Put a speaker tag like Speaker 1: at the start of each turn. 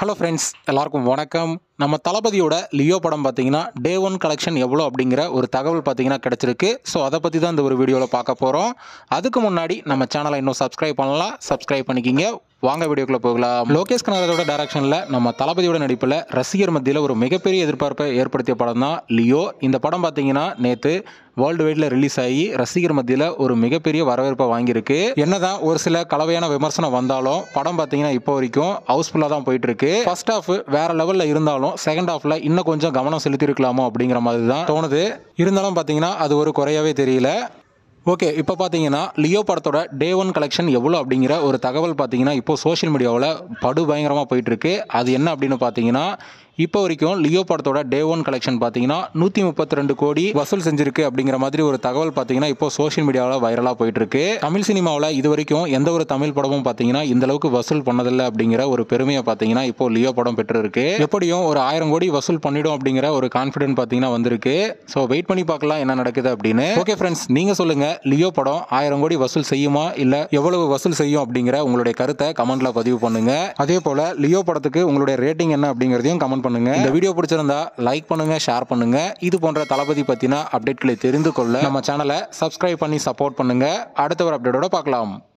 Speaker 1: hello friends எல்லாருக்கும் வணக்கம் நம்ம தளபதியோட லியோ படம் பார்த்தீங்கன்னா டே ஒன் கலெக்ஷன் எவ்வளோ அப்படிங்கிற ஒரு தகவல் பார்த்தீங்கன்னா கிடச்சிருக்கு ஸோ அதை பற்றி தான் இந்த ஒரு வீடியோவில் பார்க்க போகிறோம் அதுக்கு முன்னாடி நம்ம சேனலை இன்னும் சப்ஸ்கிரைப் பண்ணலாம் சப்ஸ்கிரைப் பண்ணிக்கிங்க வாங்க வீடியோக்குள்ளே போகலாம் லோகேஷ் கனகராஜோட டைரக்ஷனில் நம்ம தளபதியோட நடிப்பில் ரசிகர் மத்தியில் ஒரு மிகப்பெரிய எதிர்பார்ப்பை ஏற்படுத்திய படம் தான் லியோ இந்த படம் பார்த்தீங்கன்னா நேற்று வேர்ல்டு வைடில் ரிலீஸ் ஆகி ரசிகர் மத்தியில் ஒரு மிகப்பெரிய வரவேற்பை வாங்கியிருக்கு என்னதான் ஒரு சில கலவையான விமர்சனம் வந்தாலும் படம் பார்த்தீங்கன்னா இப்போ வரைக்கும் ஹவுஸ்ஃபுல்லாக தான் போயிட்டு இருக்கு ஃபர்ஸ்ட் ஹாஃப் வேற லெவலில் இருந்தாலும் செகண்ட் ஹாஃப்ல இன்னும் கொஞ்சம் கவனம் செலுத்திருக்கலாமோ அப்படிங்கிற மாதிரி தான் தோணுது இருந்தாலும் பார்த்தீங்கன்னா அது ஒரு குறையாவே தெரியல ஓகே இப்போ பார்த்தீங்கன்னா லியோ படத்தோட டே ஒன் கலெக்ஷன் எவ்வளோ அப்படிங்கிற ஒரு தகவல் பார்த்தீங்கன்னா இப்போ சோஷியல் மீடியாவில் படு பயங்கரமாக போயிட்டு இருக்கு அது என்ன அப்படின்னு பார்த்தீங்கன்னா இப்போ வரைக்கும் லியோ படத்தோட டே ஒன் கலெக்ஷன் பார்த்தீங்கன்னா நூற்றி முப்பத்தி ரெண்டு கோடி வசூல் செஞ்சிருக்கு அப்படிங்கிற மாதிரி ஒரு தகவல் பார்த்தீங்கன்னா இப்போ சோஷியல் மீடியாவில் வைரலாக போயிட்டு இருக்கு தமிழ் சினிமாவில் இது வரைக்கும் எந்த ஒரு தமிழ் படமும் பார்த்தீங்கன்னா இந்த அளவுக்கு வசூல் பண்ணதில்லை அப்படிங்கிற ஒரு பெருமையை பார்த்தீங்கன்னா இப்போ லியோ படம் பெற்றிருக்கு எப்படியும் ஒரு ஆயிரம் கோடி வசூல் பண்ணிடும் அப்படிங்கிற ஒரு கான்ஃபிடென்ட் பார்த்தீங்கன்னா வந்திருக்கு ஸோ வெயிட் பண்ணி பார்க்கலாம் என்ன நடக்குது அப்படின்னு ஓகே ஃப்ரெண்ட்ஸ் நீங்கள் சொல்லுங்க லியோ படம் ஆயிரம் கோடி வசூல் செய்யுமா இல்லை எவ்வளவு வசூல் செய்யும் அப்படிங்கிற உங்களுடைய கருத்தை கமெண்ட்ல பதிவு பண்ணுங்க அதே போல லியோ படத்துக்கு உங்களுடைய ரேட்டிங் என்ன அப்படிங்கிறதையும் கமெண்ட் பண்ணுங்க இந்த வீடியோ பிடிச்சிருந்தா லைக் பண்ணுங்க ஷேர் பண்ணுங்க இது போன்ற தளபதி பத்தின அப்டேட்களை தெரிந்து கொள்ள நம்ம சேனலை சப்ஸ்கிரைப் பண்ணி சப்போர்ட் பண்ணுங்க அடுத்த ஒரு அப்டேட்டோட பார்க்கலாம்